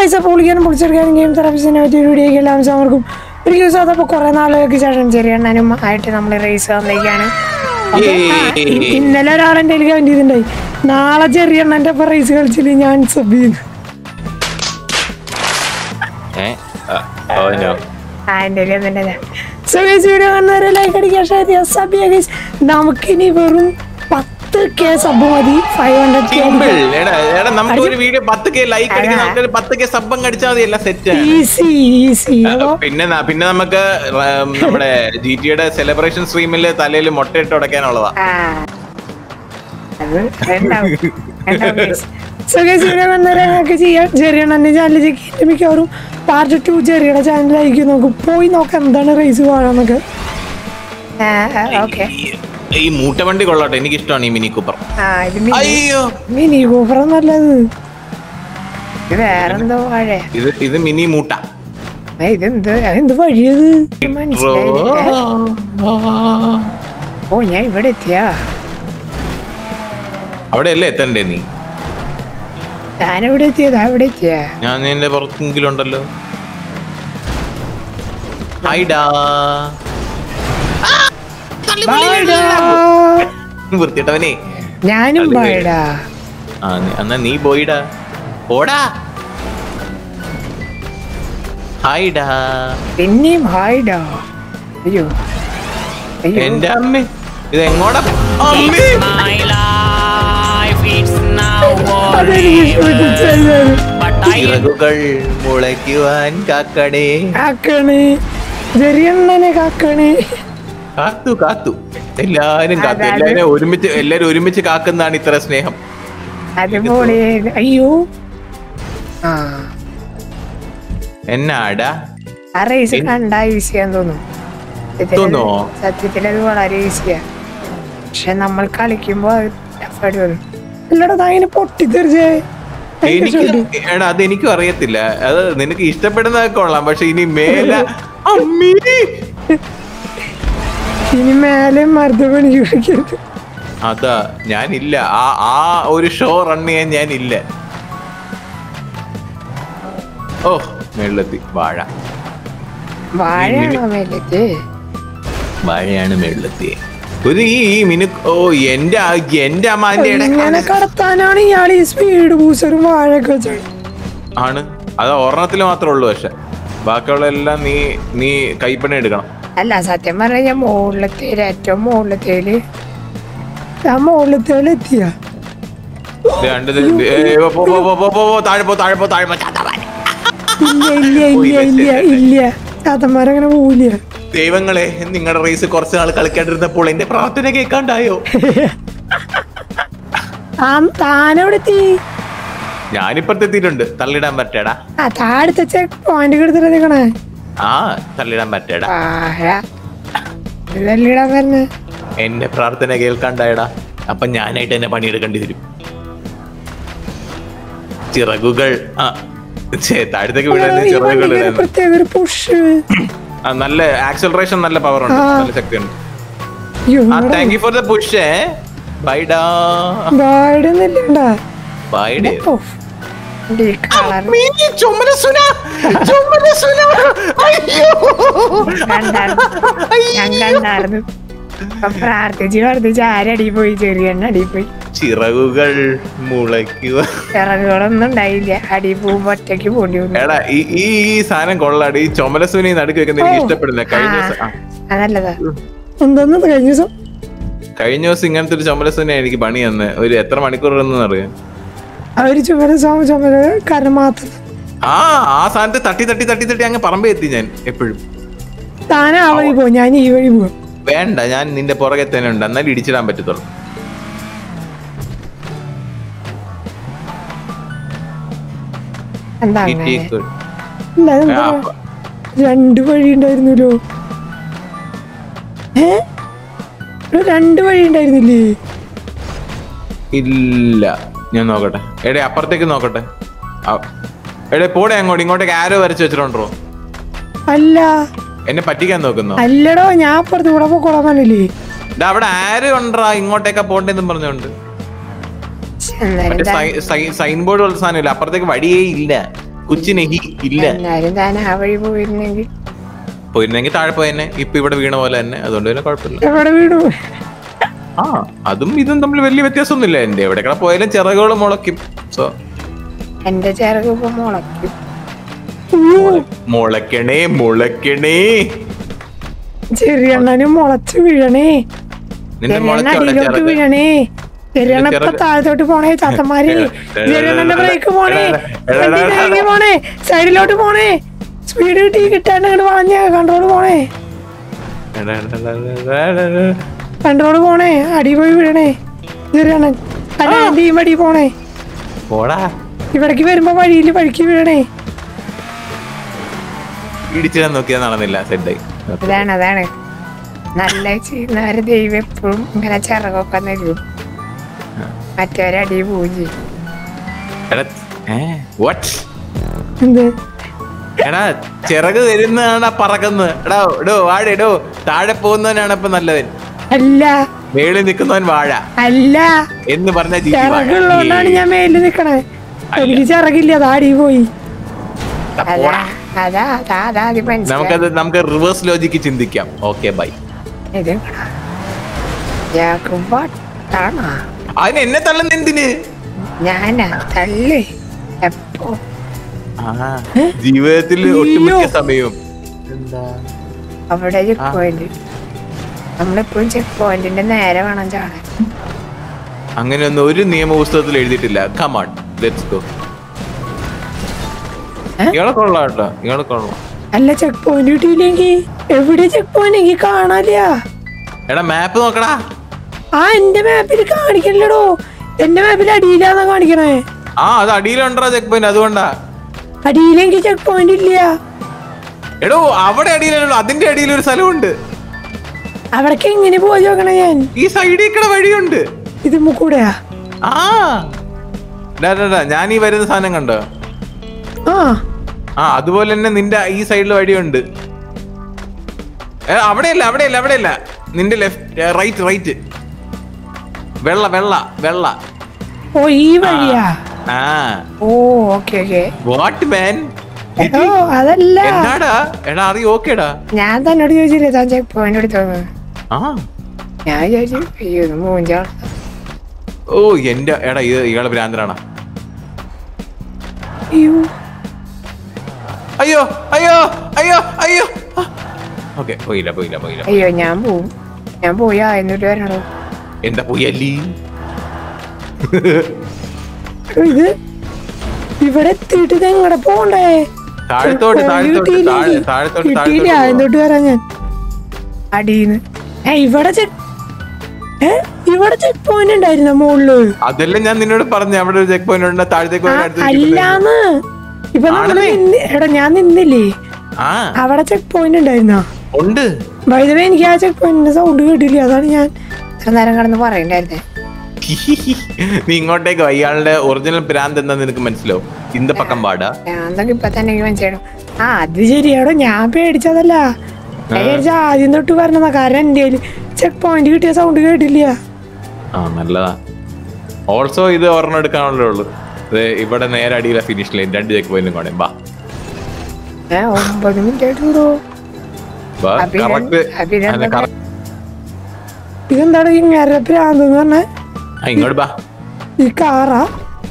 Guys അപ്പോൾ വിളിക്കാനും പൊളിച്ചെടുക്കാനും game തെറാപ്പിസിനെ പറ്റിയ ഒരു വീഡിയോ എല്ലാം അവർക്കും ഒരു ദിവസം അതപ്പോൾ കുറേ നാളുകൾക്ക് ശേഷം ചെറിയണ്ണനും ആയിട്ട് നമ്മൾ റേസ് വന്നേക്കാണ് അപ്പൊ, ആ, ഇ- ഇന്നലെ ഒരാൾ എൻ്റെ കയ്യിൽ കമന്റ് ചെയ്തിട്ടുണ്ടായി നാളെ ചെറിയണ്ണൻ്റെ ഒപ്പം റേസ് കളിച്ചില്ല ഞാൻ സബ് ചെയ്യുന്നു ഏ ഓ നോ ആ എൻ്റെ കയ്യിൽ തന്നെ ഞാൻ സോ ഗൈസ് വീഡിയോ കാണുന്നവരെ ലൈക്ക് അടിക്കാൻ ഷെയർ ചെയ്യുക സബ് ചെയ്യുക ഗൈസ് നമുക്കിനി വെറും പത്ത് കെ സബ് മതി ഫൈവ് ഹൺഡ്രഡ് കെ സിമ്പിൾ എടാ എടാ നമുക്ക് ഒരു വീഡിയോ പത്ത് കെ ലൈക്ക് അടിക്കുന്ന ആൾക്കാർ പത്ത് കെ സബ്ബം അടിച്ചാൽ മതി എല്ലാം സെറ്റ് ആണ് ഈസി ഈസി പിന്നെ ന- പിന്നെ നമുക്ക് ഉം, നമ്മുടെ ജി ടിയുടെ സെലിബ്രേഷൻ സ്ട്രീമിൽ തലയിൽ മുട്ടയിട്ട് ഉടക്കാനുള്ളതാ ആ. അത് രണ്ടാവും. രണ്ടാവും guys. So guys, ഇവിടെ വന്നവരെ ഞങ്ങൾക്ക് ചെയ്യാം ചെറിയാണ് എന്റെ ചാനൽ ചെക്കിയിട്ട് മിക്കവാറും പാർട്ട് ടു ചെറിയുടെ ചാനലായിരിക്കും നമുക്ക് പോയി നോക്കാം എന്താണ് റേസ് പോകാന്നൊക്കെ ഓക്കെ ഈ- ഈ മൂട്ട വണ്ടി കൊള്ളാട്ടെ എനിക്ക് ഇഷ്ടമാണ് ഈ മിനി കൂപ്പർ ആ ഇത് മിനി അയ്യോ മിനി കൂപ്പർ നല്ലത് ഇത് വേറെന്തോ വാഴ ഇത് ഇത് മിനി മൂട്ട ഇതെന്ത് എന്ത് വഴിയത് മനസ്സിലായില്ല ഓ ഞാൻ ഇവിടെ എത്തിയാ അവിടെ അല്ലേ എത്തണ്ടേ നീ ഞാൻ എവിടെ എത്തിയതാ ഇവിടെ എത്തിയാ ഞാൻ നിന്റെ പുറത്തെങ്കിലും ഉണ്ടല്ലോ ഹൈഡാ ബൈഡാ. വൃത്തിയിട്ടവനെ ഞാനും അത് ബൈഡാ ആ നീ- എന്നാ നീ പോയിടാ ഓടാ ഹായ്ഡാ പിന്നെയും ഹായ്ഡാ അയ്യോ അയ്യോ എന്റെ അമ്മ ഇത് എങ്ങോടാ അമ്മേ My life it's now or അതെനിക്ക് ഇഷ്ടപ്പെട്ടു ചെയ്തത്. but I ചിറകുകൾ മുളയ്ക്കുവാൻ കാക്കടേ കാക്കണേ ചെറിയണ്ണനെ കാക്കണേ കാത്തു കാത്തു എല്ലാരും കാത്തു അതായത് എല്ലാരും ഒരുമിച്ച് എല്ലാരും ഒരുമിച്ച് കാക്കുന്നതാണ് ഇത്ര സ്നേഹം അതുപോലെ അയ്യോ ആ എന്നാടാ ആ റേസ് കണ്ടാ ഈസി ചെയ്യാൻ തോന്നും സത്യത്തിലത് തോന്നോ? സത്യത്തിൽ അത് വളരെ ഈസിയാ പക്ഷെ നമ്മൾ കളിക്കുമ്പോ അത് tough ആയിട്ട് വരും അല്ലടാ അങ്ങനെ പൊട്ടിത്തെറിച്ചേ എനിക്ക് എടാ അത് എനിക്കും അറിയത്തില്ല അത് നിനക്ക് ഇഷ്ടപ്പെടുന്നതൊക്കെ കൊള്ളാം പക്ഷെ ഇനി മേല അമ്മീ ഇനി മേലെ മരുന്ന് പണി കുടിക്കരുത് അതാ ഞാനില്ല ആ ആ ഒരു ഷോ റൺ ചെയ്യാൻ ഞാനില്ല ഓ മേളിലെത്തി വാഴ വാഴയാണോ മേലേക്ക് വാഴയാണ് മേളിലെത്തി ഒരു ഈ ഈ മിനു ഓ എന്റെ ആ- എന്റെ അമ്മാന്റെ ഇങ്ങനെ കടത്താനാണ് ഇയാൾ ഈ സ്പീഡ് ബൂസറും വാഴയൊക്കെ വെച്ചത് ആണ് അത് ഒരെണ്ണത്തിൽ മാത്രമേ ഉള്ളൂ പക്ഷെ ബാക്കിയുള്ള എല്ലാം നീ നീ കൈപ്പണി എടുക്കണം അല്ല സത്യം പറഞ്ഞാൽ ഞാൻ മുകളിലത്തേല് ഏറ്റവും മുകളിലത്തേല് ആ മുകളിലത്തേല് എത്തിയ ഇത് രണ്ട് ഇത് ഇത് ഏ, പോ, പോ, പോ, പോ, പോ, പോ, താഴെ പോ താഴെ പോ താഴെ പോ ചാത്തമാരെ. ഇല്ല ഇല്ല ഇല്ല ഇല്ല ഇല്ല ചാത്തന്മാരങ്ങനെ പോവില്ല ദൈവങ്ങളെ നിങ്ങളുടെ റേസ് കുറച്ച് നാൾ കളിക്കാണ്ടിരുന്നപ്പോൾ എന്റെ പ്രാർത്ഥന കേൾക്കാണ്ടായോ ആ താനെവിടെ എത്തി ഞാനിപ്പുറത്ത് എത്തിയിട്ടുണ്ട് തള്ളിടാൻ പറ്റേടാ ആ താഴത്തെ ചെക്ക് പോയിന്റ് എടുത്തിട്ട് നിക്കണേ ആ തള്ളിടാൻ പറ്റേടാ വാഴ ഇതല്ലിടാൻ പറഞ്ഞ് എന്റെ പ്രാർത്ഥന കേൾക്കാണ്ടായടാ അപ്പൊ ഞാനായിട്ട് എന്നെ പണിയെടുക്കേണ്ടി വരും ചിറകുകൾ ആ ഛേ, താഴത്തേക്ക് വിടുന്നത് ഈ ചിറകുകൾ വണ്ടിക്ക് ഒരു ഇടുന്നത്. പ്രത്യേക ഒരു പുഷ് ആ, നല്ല ആക്സലറേഷൻ നല്ല പവർ ഉണ്ട് ആ. നല്ല ശക്തിയുണ്ട് ആ thank you for the push ബൈഡാ ബാടുന്നില്ലണ്ടാ ബൈഡേ കളർ ചുമലസുന ചുമലസുന അയ്യോ കണ്ടായിരുന്നു ഞാൻ കണ്ടായിരുന്നു അപ്പൊ പ്രാർത്ഥിച്ച് പ്രാർത്ഥിച്ച് ആരടി പോയി ചെറിയ അടി പോയി ചിറകുകൾ മുളയ്ക്കുക ചിറകുകളൊന്നും ഉണ്ടായില്ല അടി പോകുമ്പോ ഒറ്റയ്ക്ക് പോണ്ടി വന്നു എടാ ഈ ഈ ഈ സാധനം കൊള്ളാടി ഈ ചുമലസുനി നടുക്ക് വെക്കുന്ന എനിക്ക് ഇഷ്ടപ്പെടില്ല കഴിഞ്ഞ ദിവസം ആ, അതല്ലതാ എന്താന്നത് കഴിഞ്ഞ ദിവസം കഴിഞ്ഞ ദിവസം ഇങ്ങനത്തെ ഒരു ചുമലസുനി എനിക്ക് പണി തന്ന് ഒരു എത്ര മണിക്കൂർ അറിയാം അവര് ചുമര ചുമ ചുമര കാരണം മാത്രം ആ ആ സാധനത്തെ തട്ടി തട്ടി തട്ടി തട്ടി അങ്ങ് പറമ്പേ എത്തി ഞാൻ എപ്പോഴും താൻ ആ വഴി പോവും ഞാൻ ഈ വഴി പോവാം വേണ്ട ഞാൻ നിന്റെ പുറകെ തന്നെ ഉണ്ട് എന്നാലും ഇടിച്ചിടാൻ പറ്റത്തുള്ളൂ എന്താ അങ്ങനെ ഇടിയേക്ക്. ഇല്ല അതെന്താ ആ, രണ്ട് വഴി ഉണ്ടായിരുന്നല്ലോ ഏ ഇവിടെ രണ്ട് വഴി ഉണ്ടായിരുന്നില്ലേ ഇല്ല ഞാൻ നോക്കട്ടെ എടേ അപ്പുറത്തേക്ക് നോക്കട്ടെ ആ- എടേ പോടെ അങ്ങോട്ട് ഇങ്ങോട്ടേക്ക് ആരോ വരച്ച് വെച്ചിട്ടുണ്ടോ അല്ല എന്നെ പറ്റിക്കാൻ നോക്കുന്നോ അല്ലടോ ഞാൻ അപ്പുറത്ത് കൂടെ പോക്കോളാൻ പറഞ്ഞില്ലേ ഡാ, അവിടെ ആരും ഉണ്ടാ ഇങ്ങോട്ടേക്കാ പോണ്ടെന്നും പറഞ്ഞോണ്ട് അന്നേരം മറ്റേ ദാ- സൈ- സൈ- സൈൻ ബോർഡ് പോലത്തെ സാധനമില്ല അപ്പുറത്തേക്ക് വഴിയേ ഇല്ല കുച്ചിനെഹി ഇല്ല എന്നാലും താൻ ആ വഴി പോയിരുന്നെങ്കിൽ പോയിരുന്നെങ്കിൽ താഴെ പോയെന്നെ ഇപ്പൊ ഇവിടെ വീണ പോലെ തന്നെ അതുകൊണ്ട് തന്നെ കുഴപ്പമില്ല എവിടെ വീണു ആ അതും ഇതും തമ്മിൽ വലിയ വ്യത്യാസമൊന്നുമില്ല എന്റെ എവിടെ പോയാലും ചിറകുകൾ മുളയ്ക്കും സോ എന്റെ ചിറക് ഇപ്പൊ മുളയ്ക്കും മുളയ്ക്കണേ മുളയ്ക്കണേ ചെറിയണ്ണനും മുളച്ച് വീഴണേ നിന്റെ ചെറിയണ്ണ മുളയ്ക്ക് അവിടെ അടിയിലോട്ട് ചിറക് വീഴണേ ചെറിയണ്ണ ഇപ്പൊ ചിറക്. താഴത്തോട്ട് പോണേ ചാത്തന്മാര് ചെറിയണ്ണന്റെ ബ്രേക്ക് പോണേ എടാ, എടാ, എടാ, എടാ, വണ്ടി പോണേ സൈഡിലോട്ട് പോണേ സ്പീഡ് കിട്ടി കിട്ടാണ്ട് അങ്ങോട്ട് വളഞ്ഞ കൺട്രോൾ പോണേ എടാ, എടാ, എടാ, എടാ, എടാ, എടാ. കൺട്രോൾ പോണേ അടി പോയി വീഴണേ ചെറിയണ്ണൻ അല്ല എന്റെ ഈ വഴി പോണേ പോടാ ഇവിടേക്ക് വരുമ്പോ വഴിയിൽ വഴിക്ക് വീഴണേ ഇടിച്ചിടാൻ നോക്കിയാൽ നടന്നില്ല സെറ്റായി അതാണ് അതാണ് നല്ല ചെയ്യുന്നവരെ ദൈവം എപ്പോഴും ഇങ്ങനെ ചിറകൊക്കെ നൽകും മറ്റവരടി പോവുകയും ചെയ്യും എടാ ഏ വാട്ട് എന്ത് എടാ ചിറക് തരുന്നതാണ് പറക്കുന്നത് എടാ എടോ വാഴ എടോ താഴെ പോകുന്നവനാണ് ഇപ്പൊ നല്ലവൻ അല്ല മേളിൽ നിൽക്കുന്നവൻ വാഴ അല്ല എന്ന് പറഞ്ഞ ജീവി വാഴ. ചിറകുള്ളതുകൊണ്ടാണ് ഞാൻ മേലിൽ നിക്കണേ എനിക്ക് ചിറകില്ല അതാ അടി പോയി അതാ പോടാ. അതാ അതാ അതാ അത് മനസ്സിലായി നമുക്കത് നമുക്ക് റിവേഴ്സ് ലോജിക്ക് ചിന്തിക്കാം ഓക്കെ ബൈ ഇത് ജാക്കുമ്പോട്ടാണോ അതിന് എന്നെ തള്ളുന്ന എന്തിന് ഞാനാ തള്ളി എപ്പോ ആ, ജീവിതത്തിൽ ഒട്ടുമിക്ക സമയവും എന്താ അവിടെ ചെക്ക് പോയിന്റ് നമ്മളെപ്പോഴും ചെക്ക് പോയിന്റിന്റെ നേരെ വേണം ചാടാൻ അങ്ങനെയൊന്നും ഒരു നിയമപുസ്തകത്തിൽ എഴുതിയിട്ടില്ല കമാൺ ലെറ്റ്സ് ഗോ ഏ? ഇയാളെ കൊള്ളാം കേട്ടോ ഇയാളെ കൊള്ളാം അല്ല ചെക്ക് പോയിന്റ് കിട്ടിയില്ലെങ്കിൽ എവിടെ ചെക്ക് പോയിന്റ് എനിക്ക് കാണാനില്ല എടാ മാപ്പ് നോക്കടാ ആ എന്റെ മാപ്പിൽ കാണിക്കണല്ലോ എന്റെ മാപ്പിൽ അടിയിലാന്നാ കാണിക്കണേ ആ അത് അടിയിലുണ്ടോ ചെക്ക് പോയിന്റ് അതുകൊണ്ടാ അടിയിലെങ്കിൽ ചെക്ക് പോയിന്റ് ഇല്ല എടോ അവിടെ അടിയിലല്ലോ അതിന്റെ അടിയിൽ ഒരു സ്ഥലമുണ്ട് അവിടേക്ക് എങ്ങനെ പോയി നോക്കണേ ഞാൻ ഈ സൈഡിൽ കൂടെ വഴിയുണ്ട് ഇത് കൂടെയാ ആ ഡാ, ഡാ, ഡാ, ഞാൻ ഈ വരുന്ന സാധനം കണ്ടോ ആ ആ അതുപോലെ തന്നെ നിന്റെ ഈ സൈഡിൽ വഴിയുണ്ട് ഏ, അവിടെയല്ല അവിടെയല്ല അവിടെയല്ല നിന്റെ ലെഫ്റ്റ് റൈറ്റ് റൈറ്റ് വെള്ള വെള്ള വെള്ള ഓ ഈ വഴിയാ ആ ഓ ഓക്കെ ഓക്കെ വാട്ട് മാൻ ഓ അതല്ല എന്താടാ എടാ അറിയ ഓക്കേടാ ഞാൻ തന്നോട് ചോദിച്ചില്ലേ താൻ ചെക്ക് പോയിന്റ് എടുത്തോന്ന് ആ ഞാൻ ചോദിച്ചു അയ്യോ ഇത് മൂഞ്ചാ ഓ എന്റെ എടാ ഇത് ഇയാളെ ഭ്രാന്തനാണാ അയ്യോ അയ്യോ അയ്യോ അയ്യോ അയ്യോ ഓക്കെ പോയില്ല പോയില്ല പോയില്ല അയ്യോ ഞാൻ പോവും ഞാൻ പോയി എന്നിട്ട് വരണോ എന്താ പോയല്ലി ഇത് ഇവിടെ എത്തിയിട്ട് ഇത് എങ്ങടെ പോണ്ടേ താഴത്തോട്ട് താഴത്തോട്ട് താഴെ താഴത്തോട്ട് കിട്ടിയില്ല താഴത്തോട്ട് എന്നിട്ട് വരാം ഞാൻ അടിയിന്ന് ഏ ഇവിടെ ചെക്ക് ഏ ഇവിടെ ചെക്ക് പോയിന്റ് ഉണ്ടായിരുന്ന മുകളില് അതെല്ലാം ഞാൻ നിന്നോട് പറഞ്ഞു അവിടെ ഒരു ചെക്ക് പോയിന്റ് ഉണ്ട് താഴത്തേക്ക് ആ, പോയി അടുത്ത് ചെക്ക് point ഉണ്ട്. അല്ലാന്ന് ഇപ്പൊ നമ്മള് ആണല്ലേ? നിന്ന്- എടാ ഞാൻ നിന്നില്ലേ ആ അവിടെ ചെക്ക് പോയിന്റ് ഉണ്ടായിരുന്നോ ഉണ്ട് വൈദ്യവേ എനിക്ക് ആ ചെക്ക് പോയിന്റിന്റെ സൗണ്ട് കേട്ടില്ല അതാണ് ഞാൻ ഇത്ര നേരം കിടന്ന് പറയണ്ടായിരുന്നേ നീ ഇങ്ങോട്ടേക്ക് വാ. ഇയാളുടെ ഒറിജിനൽ ഭ്രാന്ത് എന്താ നിനക്ക് മനസ്സിലാവും ഇന്ത പക്കം പാടാ ഞാൻ എന്തൊക്കെ ഇപ്പൊ തന്നെ എനിക്ക് മനസ്സിലാവും ആ അത് ശരിയാടോ ഞാൻ പേടിച്ചതല്ല ഞാൻ വിചാരിച്ച ആദ്യം തൊട്ട് പറഞ്ഞതാ കാരണം എന്റെ ചെക്ക് പോയിന്റ് കിട്ടിയ സൗണ്ട് കേട്ടില്ല ആ നല്ലതാ ഓൾസോ ഇത് ഒരെണ്ണം എടുക്കാനുള്ളേ ഉള്ളൂ ഇത് ഇവിടെ നേരെ അടിയിലെ ഫിനിഷ് ലൈൻ രണ്ട് ചെക്ക് പോയിന്റും കാണും ബാ ഏ ഒമ്പത് മിനിറ്റ് ആയിട്ട് വിടോ ബാ അഭിനന്ദ- കറക്റ്റ് അഭിനന്ദ- ഇതെന്താണ് ഇങ്ങനെ ഭ്രാന്ത് എന്ന് പറഞ്ഞ ഇങ്ങോട്ട് ബാ ഈ കാറാ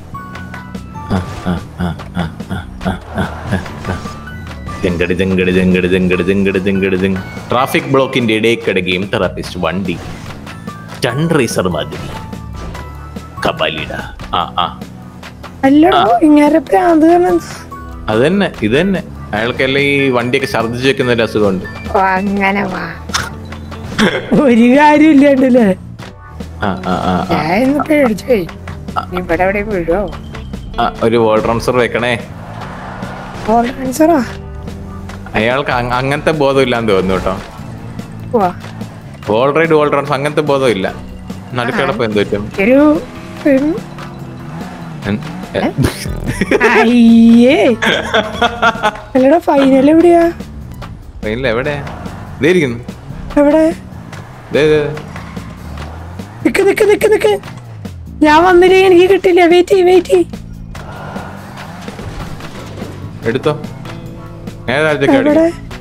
ജങ്കട് ജങ്കട് ജങ്കട് ജങ്കട് ജങ്കട് ജങ്കട് ജങ് ട്രാഫിക് ബ്ലോക്കിന്റെ ഇടയിൽ ഗെയിം തെറാപ്പിസ്റ്റ് വണ്ടി സ്റ്റൺ റേസർ മാതിരി കബാലിട ആ ആ അല്ലടോ ഇങ്ങനെ ഭ്രാന്ത് കാരണം എന്താ? അത് തന്നെ ഇത് തന്നെ അയാൾക്കെല്ലാം ഈ വണ്ടിയൊക്കെ ഛർദ്ദിച്ചു വെക്കുന്ന ഒരു അസുഖമുണ്ട് ഓ അങ്ങനെ വാ ഒരു കാര്യം ഇല്ലാണ്ടല്ലേ ആ ആ ആ ആ. ഞാൻ ഇന്ന് പേടിച്ചു പോയി ഇവിടെ എവിടെ വീഴോ ആ ഒരു വോൾ ട്രാൻസ്ഫർ വെക്കണേ ആൻസറാ അയാൾക്ക് അങ്- അങ്ങനത്തെ ബോധം ഇല്ലാന്ന് തോന്നുന്നു കേട്ടോ പോവാ വോൾ റൈഡ് വോൾ ട്രാൻസ്ഫർ അങ്ങനത്തെ ബോധം ഇല്ല നടുക്കിടപ്പ് എന്ത് പറ്റും ഒരു ഒരു എൻ- എ- അയ്യേ അല്ലടാ ഫൈനൽ എവിടെയാ ഇല്ല എവിടെ ദേ ഇരിക്കുന്നു എവിടെ ദേ, ദേ, ദേ. നിക്ക് നിക്ക് നിക്ക് നിക്ക് ഞാൻ വന്നില്ലേ എനിക്ക് കിട്ടില്ല വെയിറ്റ് ചെയ്യ് വെയിറ്റ് ചെയ്യ് എടുത്തോ ഏതാഴ്ചക്ക് എവിടെ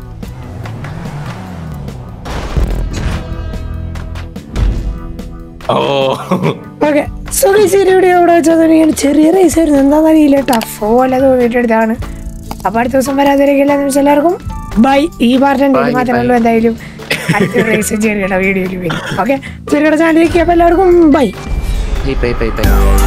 ഓ ഓക്കെ സോ ഗൈസ് ഈ വീഡിയോ ഇവിടെ വെച്ചാൽ ഇങ്ങനെ ചെറിയ റേസ് ആയിരുന്നു എന്താണെന്ന് അറിയില്ല ടഫ് പോലെ തോന്നിയിട്ട് എടുത്താണ് അപ്പോൾ അടുത്ത ദിവസം വരാതിരിക്കില്ല എന്ന് വെച്ചാൽ എല്ലാവർക്കും ബൈ ഈ പാർട്ടി Bye, മാത്രമേ bye. ഉള്ളൂ എന്തായാലും അടുത്ത റേസ് ചെറിയുടെ വീഡിയോയിൽ വരും ഓക്കെ ചെറിയുടെ ചാനലിലേക്ക് അപ്പോൾ എല്ലാവർക്കും bye Bye bye bye bye.